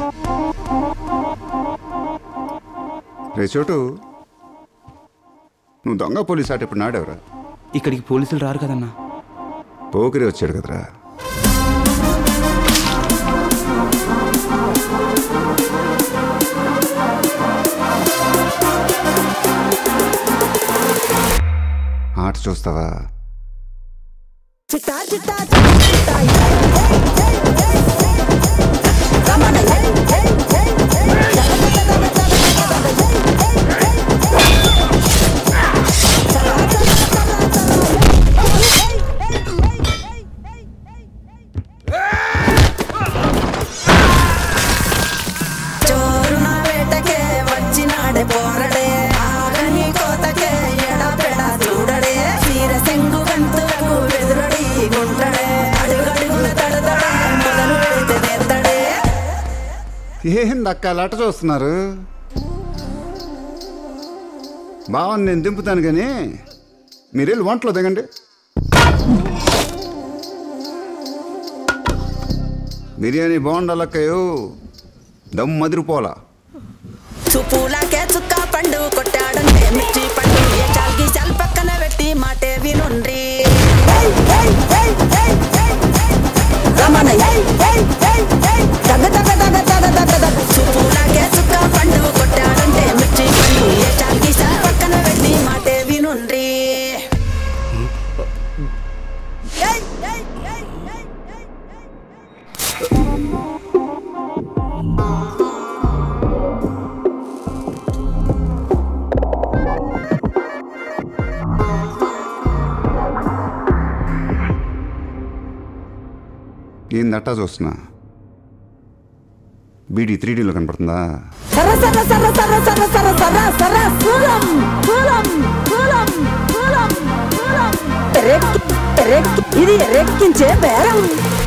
రే చోటు నువ్వు దొంగ పోలీస్ ఆట ఇప్పుడు నాడెవరా ఇక్కడికి పోలీసులు రారు కదన్నా పోకిరి వచ్చాడు కదరా ఆట చూస్తావా చిట్టా చిట్టా చిట్టా రమణ చోరున వేటకే వచ్చినాడే పోరడే ఆగని కోతకే ఎడపెడ చూడడే చీర సెంగు గంతులకు వెదురడి గుంటడే అడుగడుగున తడతడే మొదలు పెడితే నెత్తడే ఏంది అక్క లట చూస్తున్నారు బావని నేను దింపుతాను కానీ మీరు వెళ్ళి వంటలో దిగండి బిర్యానీ బాగుండాలక్కయ్యో దమ్ మదిరిపోలా చూపులాకే చుక్క పండు కొట్టాడంటే మిర్చి పండు ఏ చాల్కి చాల్ పక్కన పెట్టి మాటే వినుండ్రి రమణ చూపులాకే చుక్క పండు కొట్టాడంటే మిర్చి పండు ఏ చాల్కి చాల్ పక్కన పెట్టి మాటే వినుండ్రి ఏంది అట్టా చూస్తున్నా బీడీ త్రీ డీలో కనపడుతుందా సర సర సర సర సర సర సర సర సూలం సూలం సూలం సూలం సూలం రెక్కి రెక్కి ఇది రెక్కించే బేరం